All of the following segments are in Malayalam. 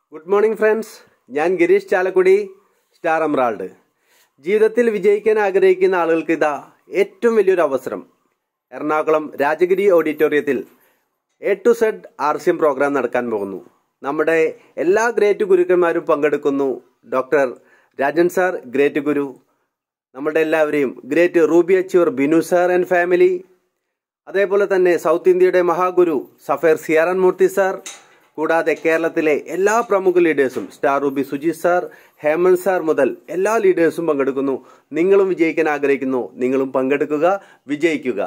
ഗുഡ് മോർണിംഗ് ഫ്രണ്ട്സ് ഞാൻ ഗിരീഷ് ചാലക്കുടി സ്റ്റാർ എമറാൾഡ് ജീവിതത്തിൽ വിജയിക്കാൻ ആഗ്രഹിക്കുന്ന ആളുകൾക്ക് ഇതാ ഏറ്റവും വലിയൊരു അവസരം എറണാകുളം രാജഗിരി ഓഡിറ്റോറിയത്തിൽ A to Z R C M program നടക്കാൻ പോകുന്നു നമ്മുടെ എല്ലാ ഗ്രേറ്റ് ഗുരുക്കന്മാരും പങ്കെടുക്കുന്നു doctor Rajan sir great guru നമ്മുടെ എല്ലാവരെയും great Ruby Achoor Binu sir and family അതേപോലെ തന്നെ സൗത്ത് ഇന്ത്യയുടെ മഹാഗുരു സഫേർ സിയാറൻ മൂർത്തി സാർ കൂടാതെ കേരളത്തിലെ എല്ലാ പ്രമുഖ ലീഡേഴ്സും star Ruby Suji sir Hemant sir മുതൽ എല്ലാ ലീഡേഴ്സും പങ്കെടുക്കുന്നു നിങ്ങളും വിജയിക്കാൻ ആഗ്രഹിക്കുന്നു നിങ്ങളും പങ്കെടുക്കുക വിജയിക്കുക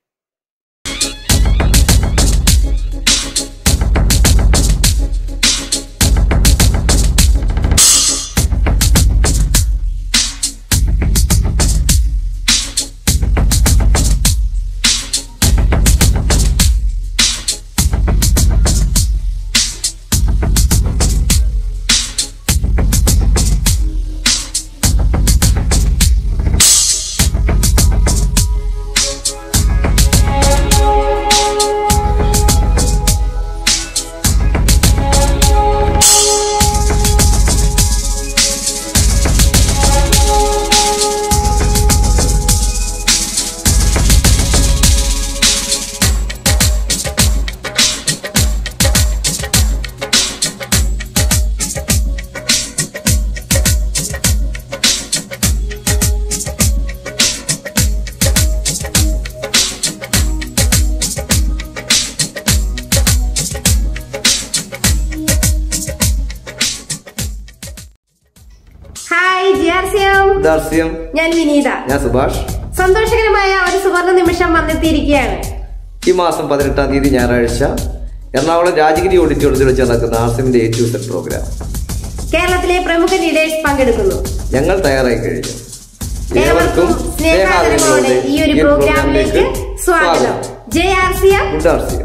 ഹായ് ജിയാർസിയം ദാർസ്യം ഞാൻ വിനീത ഞാൻ സുഭാഷ് സന്തോഷകരമായ ഒരു സുവർണ നിമിഷം വന്നെത്തിയിരിക്കുകയാണ് ഈ മാസം പതിനെട്ടാം തീയതി ഞായറാഴ്ച എറണാകുളം രാജഗിരി ഓഡിറ്റോറിയത്തിൽ വെച്ച് നടക്കുന്ന ആർസിമിന്റെ എ ടു സെറ്റ് പ്രോഗ്രാം കേരളത്തിലെ പ്രമുഖ ലീഡേഴ്സ് പങ്കെടുക്കുന്നു ഞങ്ങൾ തയ്യാറായി കഴിഞ്ഞു ഏവർക്കും സ്നേഹാദരങ്ങളോടെ ഈ ഒരു പ്രോഗ്രാമിലേക്ക് സ്വാഗതം J R C M good RCM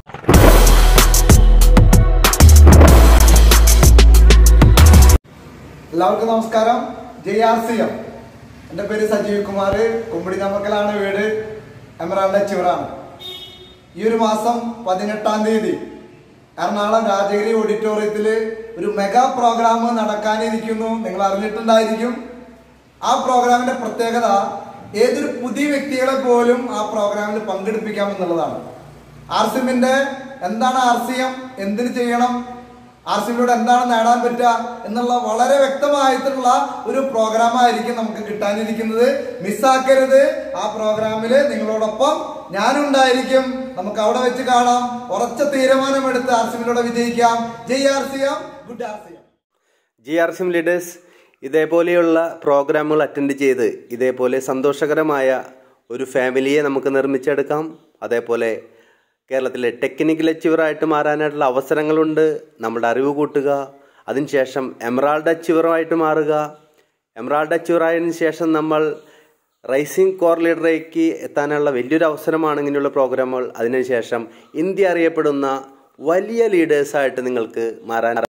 എല്ലാവർക്കും നമസ്കാരം ജെ ആർ സി എം എൻ്റെ പേര് സജീവ് കുമാർ കുമ്പിടി നമ്മക്കലാണ് വീട് എമറാൾഡ് ചിവറാണ് ഈ ഒരു മാസം പതിനെട്ടാം തീയതി എറണാകുളം രാജഗിരി ഓഡിറ്റോറിയത്തിൽ ഒരു മെഗാ പ്രോഗ്രാം നടക്കാനിരിക്കുന്നു നിങ്ങൾ അറിഞ്ഞിട്ടുണ്ടായിരിക്കും ആ പ്രോഗ്രാമിന്റെ പ്രത്യേകത ഏതൊരു പുതിയ വ്യക്തികളെ പോലും ആ പ്രോഗ്രാമിൽ പങ്കെടുപ്പിക്കാം എന്നുള്ളതാണ് ആർ സി എമ്മിന്റെ എന്താണ് ആർ സി എം എന്തിനു ചെയ്യണം ആർ സി എമ്മിലൂടെ എന്താണ് നേടാൻ പറ്റുക എന്നുള്ള വളരെ വ്യക്തമായിട്ടുള്ള ഒരു പ്രോഗ്രാം ആയിരിക്കും നമുക്ക് കിട്ടാനിരിക്കുന്നത് മിസ്സാക്കരുത് ആ പ്രോഗ്രാമിൽ നിങ്ങളോടൊപ്പം ഞാനുണ്ടായിരിക്കും നമുക്ക് അവിടെ വെച്ച് കാണാം ഉറച്ച തീരുമാനമെടുത്ത് ആർ സി എമ്മിലൂടെ വിജയിക്കാം ജയ് R C M good R C M G R C M leaders ഇതേപോലെയുള്ള പ്രോഗ്രാമുകൾ അറ്റൻഡ് ചെയ്ത് ഇതേപോലെ സന്തോഷകരമായ ഒരു ഫാമിലിയെ നമുക്ക് നിർമ്മിച്ചെടുക്കാം അതേപോലെ കേരളത്തിലെ ടെക്നിക്കൽ അച്ചീവറായിട്ട് മാറാനായിട്ടുള്ള അവസരങ്ങളുണ്ട് നമ്മുടെ അറിവ് കൂട്ടുക അതിനുശേഷം എമറാൾഡ് അച്ചീവറായിട്ട് മാറുക എമറാൾഡ് അച്ചീവറായതിനു ശേഷം നമ്മൾ റൈസിംഗ് കോർ ലീഡറേക്ക് എത്താനുള്ള വലിയൊരു അവസരമാണ് ഇങ്ങനെയുള്ള പ്രോഗ്രാമുകൾ അതിനുശേഷം ഇന്ത്യ അറിയപ്പെടുന്ന വലിയ ലീഡേഴ്സായിട്ട് നിങ്ങൾക്ക് മാറാൻ